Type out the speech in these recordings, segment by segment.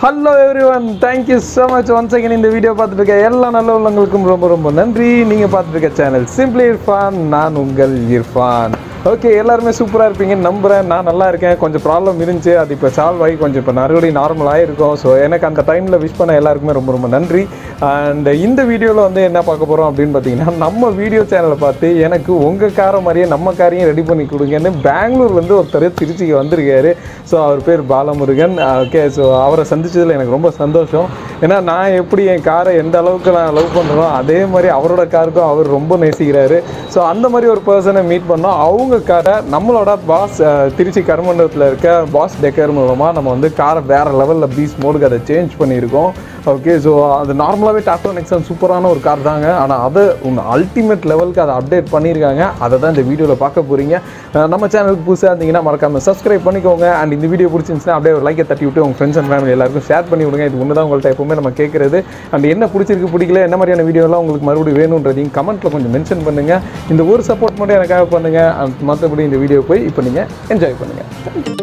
hello every one thank you so much once again இந்த video பார்த்துட்டு இருக்க எல்லா நல்ல உள்ளவங்களுக்கும் ரொம்ப ரொம்ப நன்றி நீங்கள் பார்த்துட்டு இருக்க சேனல் சிம்பிளி இர்ஃபான் நான் உங்கள் இர்ஃபான் ஓகே எல்லாருமே சூப்பராக இருப்பீங்கன்னு நம்புகிறேன் நான் நல்லா இருக்கேன் கொஞ்சம் ப்ராப்ளம் இருந்துச்சு அது இப்போ சால்வ் ஆகி கொஞ்சம் இப்போ மறுபடியும் நார்மல் ஆகிருக்கும் ஸோ எனக்கு அந்த டைமில் விஷ் பண்ண எல்லாருக்குமே ரொம்ப ரொம்ப நன்றி அண்ட் இந்த வீடியோவில் வந்து என்ன பார்க்க போகிறோம் அப்படின்னு பார்த்தீங்கன்னா நம்ம வீடியோ சேனலை பார்த்து எனக்கு உங்கள் காரை மாதிரியே நம்ம காரையும் ரெடி பண்ணி கொடுங்கன்னு பெங்களூர்லேருந்து ஒருத்தர் திருச்சிக்கு வந்திருக்காரு ஸோ அவர் பேர் பாலமுருகன் ஓகே ஸோ அவரை சந்திச்சதில் எனக்கு ரொம்ப சந்தோஷம் ஏன்னா நான் எப்படி என் காரை எந்த அளவுக்கு நான் லவ் பண்ணுறனோ அதே மாதிரி அவரோட காருக்கும் அவர் ரொம்ப நேசிக்கிறாரு ஸோ அந்த மாதிரி ஒரு பர்சனை மீட் பண்ணோம் அவங்க காரை நம்மளோட பாஸ் திருச்சி கருமண்டபத்தில் இருக்க பாஸ் டெக்கர் மூலமாக நம்ம வந்து காரை வேறு லெவலில் பீஸ் மோடுக்கு அதை சேஞ்ச் பண்ணியிருக்கோம் ஓகே ஸோ அது நார்மலாகவே டாட்டோ நெக்ஸான் சூப்பரான ஒரு கார் தாங்க ஆனால் அதை உங்க அல்டிமேட் லெவலுக்கு அதை அப்டேட் பண்ணியிருக்காங்க அதை தான் இந்த வீடியோவில் பார்க்க போகிறீங்க நம்ம சேனலுக்கு புதுசாக இருந்தீங்கன்னா மறக்காமல் சப்ஸ்கிரைப் பண்ணிக்கோங்க அண்ட் இந்த வீடியோ பிடிச்சிருந்துச்சுன்னா அப்படியே ஒரு லைக்கை தட்டி விட்டு உங்கள் ஃப்ரெண்ட்ஸ் அண்ட் ஃபேமிலி எல்லாருக்கும் ஷேர் பண்ணி விடுங்க இது ஒன்று தான் உங்கள்கிட்ட எப்பவுமே நம்ம கேட்குறது அண்ட் என்ன பிடிச்சிருக்கு பிடிக்கல என்ன மாதிரியான வீடியோலாம் உங்களுக்கு மறுபடியும் வேணுன்றதையும் கமெண்ட்டில் கொஞ்சம் மென்ஷன் பண்ணுங்கள் இந்த ஒரு சப்போர்ட் மட்டும் எனக்காக பண்ணுங்கள் அண்ட் மற்றபடி இந்த வீடியோ போய் இப்போ நீங்கள் என்ஜாய் பண்ணுங்கள்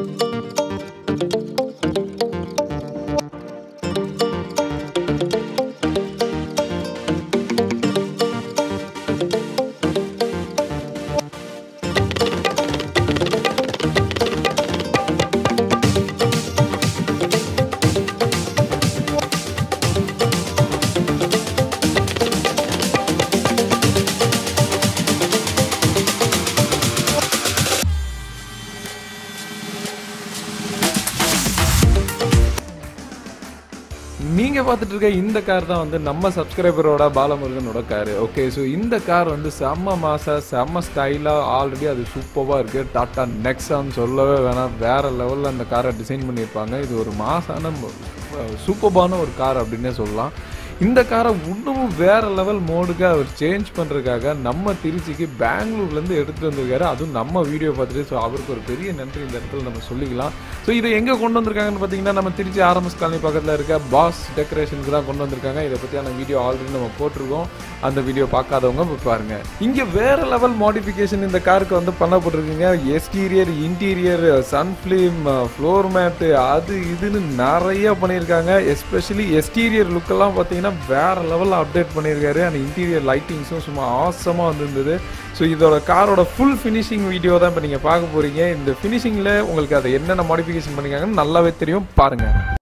நீங்கள் பார்த்துட்டு இருக்க இந்த கார் தான் வந்து நம்ம சப்ஸ்கிரைபரோட பாலமுருகனோட கார் ஓகே ஸோ இந்த கார் வந்து செம்ம மாசா செம்ம ஸ்டைலாக ஆல்ரெடி அது சூப்பராக இருக்குது டாட்டா நெக்ஸான்னு சொல்லவே வேணாம் வேறு லெவலில் அந்த காரை டிசைன் பண்ணியிருப்பாங்க இது ஒரு மாசான சூப்பர்பான ஒரு கார் அப்படின்னே சொல்லலாம் இந்த காரை இன்னமும் வேற லெவல் மோடுக்கு அவர் சேஞ்ச் பண்ணுறதுக்காக நம்ம திருச்சிக்கு பெங்களூர்லேருந்து எடுத்துகிட்டு வந்திருக்காரு அதுவும் நம்ம வீடியோ பார்த்துட்டு ஸோ அவருக்கு ஒரு பெரிய நன்றி இந்த இடத்துல நம்ம சொல்லிக்கலாம் ஸோ இதை எங்கே கொண்டு வந்திருக்காங்கன்னு பார்த்தீங்கன்னா நம்ம திருச்சி ஆர்எம்எஸ் காலனி பக்கத்தில் இருக்க பாஸ் டெக்கரேஷனுக்கு தான் கொண்டு வந்திருக்காங்க இதை பற்றியான வீடியோ ஆல்ரெடி நம்ம போட்டிருக்கோம் அந்த வீடியோ பார்க்காதவங்க போய் பாருங்க இங்கே வேற லெவல் மாடிஃபிகேஷன் இந்த காருக்கு வந்து பண்ணப்பட்டிருக்குங்க exterior interior sun film floor mat அது இதுன்னு நிறைய பண்ணியிருக்காங்க எஸ்பெஷலி எஸ்டீரியர் லுக்கெல்லாம் பார்த்தீங்கன்னா வேற லெவலில் அப்டேட் பண்ணியிருக்காரு அந்த இன்டீரியர் லைட்டிங்ஸும் சும்மா ஆசமாக வந்துருந்தது ஸோ இதோட காரோட ஃபுல் ஃபினிஷிங் வீடியோ தான் இப்போ நீங்கள் பார்க்க போகிறீங்க இந்த ஃபினிஷிங்கில் உங்களுக்கு அதை என்னென்ன மாடிஃபிகேஷன் பண்ணியிருக்காங்கன்னு நல்லாவே தெரியும் பாருங்கள்